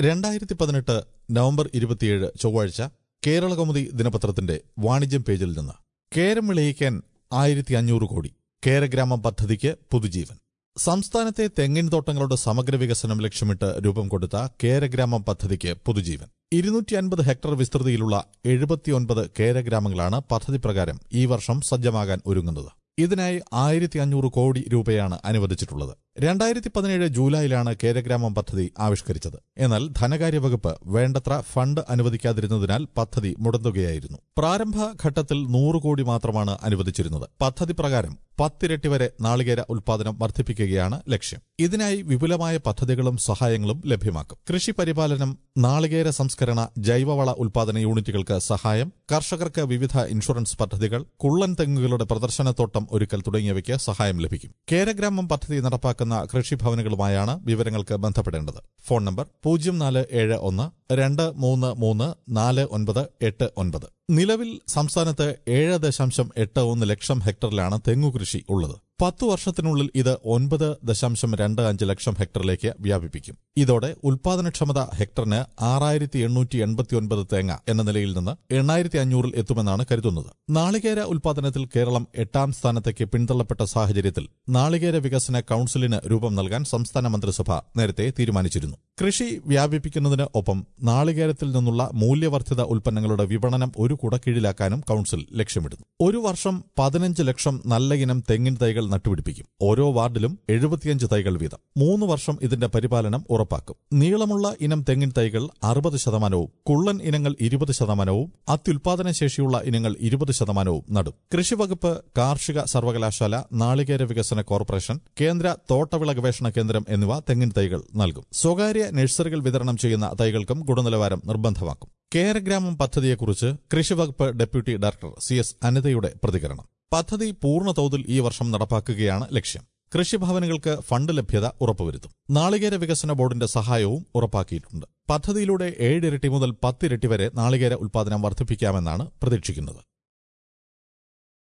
രണ്ടായിരത്തി പതിനെട്ട് നവംബർ ഇരുപത്തിയേഴ് ചൊവ്വാഴ്ച കേരളകൗമുദി ദിനപത്രത്തിന്റെ വാണിജ്യം പേജിൽ നിന്ന് കേരം വിളയിക്കാൻ ആയിരത്തി അഞ്ഞൂറ് കോടി കേരഗ്രാമം പദ്ധതിക്ക് പുതുജീവൻ സംസ്ഥാനത്തെ തെങ്ങിൻ തോട്ടങ്ങളുടെ സമഗ്ര വികസനം ലക്ഷ്യമിട്ട് രൂപം കൊടുത്ത കേരഗ്രാമം പദ്ധതിക്ക് പുതുജീവൻ ഇരുന്നൂറ്റി അൻപത് ഹെക്ടർ വിസ്തൃതിയിലുള്ള എഴുപത്തിയൊൻപത് കേരഗ്രാമങ്ങളാണ് പദ്ധതി പ്രകാരം ഈ വർഷം സജ്ജമാകാൻ ഒരുങ്ങുന്നത് ഇതിനായി ആയിരത്തി അഞ്ഞൂറ് കോടി രൂപയാണ് അനുവദിച്ചിട്ടുള്ളത് രണ്ടായിരത്തി പതിനേഴ് ജൂലൈയിലാണ് കേരഗ്രാമം പദ്ധതി ആവിഷ്കരിച്ചത് എന്നാൽ ധനകാര്യ വകുപ്പ് വേണ്ടത്ര ഫണ്ട് അനുവദിക്കാതിരുന്നതിനാൽ പദ്ധതി മുടങ്ങുകയായിരുന്നു പ്രാരംഭ ഘട്ടത്തിൽ നൂറ് കോടി മാത്രമാണ് അനുവദിച്ചിരുന്നത് പദ്ധതി പ്രകാരം പത്തിരട്ടി വരെ നാളികേര ഉൽപാദനം വർദ്ധിപ്പിക്കുകയാണ് ലക്ഷ്യം ഇതിനായി വിപുലമായ പദ്ധതികളും സഹായങ്ങളും ലഭ്യമാക്കും കൃഷി പരിപാലനം നാളികേര സംസ്കരണ ജൈവവള ഉൽപാദന യൂണിറ്റുകൾക്ക് സഹായം കർഷകർക്ക് വിവിധ ഇൻഷുറൻസ് പദ്ധതികൾ കുള്ളൻ തെങ്ങുകളുടെ പ്രദർശനത്തോട്ടം ഒരുക്കൽ തുടങ്ങിയവയ്ക്ക് സഹായം ലഭിക്കും കേരഗ്രാമം പദ്ധതി നടപ്പാക്കുന്ന കൃഷിഭവനുകളുമായാണ് വിവരങ്ങൾക്ക് ബന്ധപ്പെടേണ്ടത് ഫോൺ നമ്പർ പൂജ്യം നാല് ഏഴ് ഒന്ന് രണ്ട് മൂന്ന് മൂന്ന് നാല് ഒൻപത് എട്ട് ഒൻപത് നിലവിൽ സംസ്ഥാനത്ത് ഏഴ് ദശാംശം എട്ട് ഒന്ന് ലക്ഷം ഹെക്ടറിലാണ് തെങ്ങുകൃഷി ഉള്ളത് പത്തു വർഷത്തിനുള്ളിൽ ഇത് ഒൻപത് ദശാംശം രണ്ട് അഞ്ച് ലക്ഷം ഹെക്ടറിലേക്ക് വ്യാപിപ്പിക്കും ഇതോടെ ഉൽപാദനക്ഷമത ഹെക്ടറിന് ആറായിരത്തി എണ്ണൂറ്റി എൺപത്തിയൊൻപത് തേങ്ങ എന്ന നിലയിൽ നിന്ന് എണ്ണായിരത്തി അഞ്ഞൂറിൽ എത്തുമെന്നാണ് കരുതുന്നത് നാളികേര ഉൽപാദനത്തിൽ കേരളം എട്ടാം സ്ഥാനത്തേക്ക് പിന്തള്ളപ്പെട്ട സാഹചര്യത്തിൽ നാളികേര വികസന കൌൺസിലിന് രൂപം നൽകാൻ സംസ്ഥാന മന്ത്രിസഭ നേരത്തെ തീരുമാനിച്ചിരുന്നു കൃഷി വ്യാപിപ്പിക്കുന്നതിന് ഒപ്പം നാളികേരത്തിൽ നിന്നുള്ള മൂല്യവർദ്ധിത ഉൽപ്പന്നങ്ങളുടെ വിപണനം ഒരു കുടക്കീഴിലാക്കാനും കൌൺസിൽ ലക്ഷ്യമിടുന്നു ഒരു വർഷം പതിനഞ്ച് ലക്ഷം നല്ല ഇനം തെങ്ങിൻ തൈകൾ നട്ടുപിടിപ്പിക്കും ഓരോ വാർഡിലും എഴുപത്തിയഞ്ച് തൈകൾ വീതം മൂന്ന് വർഷം ഇതിന്റെ പരിപാലനം ഉറപ്പാക്കും നീളമുള്ള ഇനം തെങ്ങിൻ തൈകൾ അറുപത് ശതമാനവും കുള്ളൻ ഇനങ്ങൾ ഇരുപത് ശതമാനവും അത്യുൽപാദന ശേഷിയുള്ള ഇനങ്ങൾ ഇരുപത് ശതമാനവും നടും കൃഷിവകുപ്പ് കാർഷിക സർവകലാശാല നാളികേര വികസന കോർപ്പറേഷൻ കേന്ദ്ര തോട്ടവിള ഗവേഷണ കേന്ദ്രം എന്നിവ തെങ്ങിൻ തൈകൾ നൽകും സ്വകാര്യ നഴ്സറികൾ വിതരണം ചെയ്യുന്ന തൈകൾക്കും ഗുണനിലവാരം നിർബന്ധമാക്കും കേരഗ്രാമം പദ്ധതിയെക്കുറിച്ച് കൃഷിവകുപ്പ് ഡെപ്യൂട്ടി ഡയറക്ടർ സി എസ് അനിതയുടെ പ്രതികരണം പദ്ധതി പൂർണ്ണതോതിൽ ഈ വർഷം നടപ്പാക്കുകയാണ് ലക്ഷ്യം കൃഷിഭവനുകൾക്ക് ഫണ്ട് ലഭ്യത ഉറപ്പുവരുത്തും നാളികേര വികസന ബോർഡിന്റെ സഹായവും ഉറപ്പാക്കിയിട്ടുണ്ട് പദ്ധതിയിലൂടെ ഏഴിരട്ടി മുതൽ പത്തിരട്ടി വരെ നാളികേര ഉൽപാദനം വർദ്ധിപ്പിക്കാമെന്നാണ് പ്രതീക്ഷിക്കുന്നത്